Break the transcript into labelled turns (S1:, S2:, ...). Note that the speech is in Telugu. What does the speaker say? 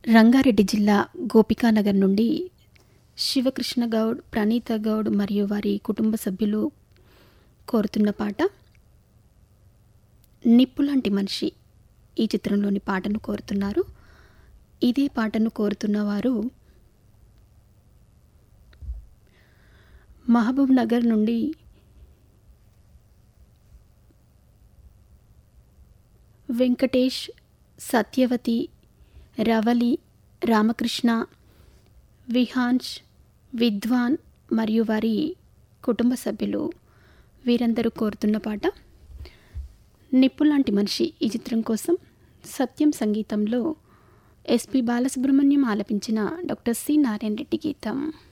S1: రంగారెడ్డి జిల్లా గోపికానగర్ నుండి శివకృష్ణ గౌడ్ ప్రణీత గౌడ్ మరియు వారి కుటుంబ సభ్యులు కోరుతున్న పాట నిప్పులాంటి మనిషి ఈ చిత్రంలోని పాటను కోరుతున్నారు ఇదే పాటను కోరుతున్న వారు మహబూబ్ నగర్ నుండి వెంకటేష్ సత్యవతి రవలి రామకృష్ణ విహాన్స్ విద్వాన్ మరియు వారి కుటుంబ సభ్యులు వీరందరూ కోరుతున్న పాట నిప్పులాంటి మనిషి ఈ చిత్రం కోసం సత్యం సంగీతంలో ఎస్పి బాలసుబ్రహ్మణ్యం ఆలపించిన డాక్టర్ సి నారాయణ రెడ్డి గీతం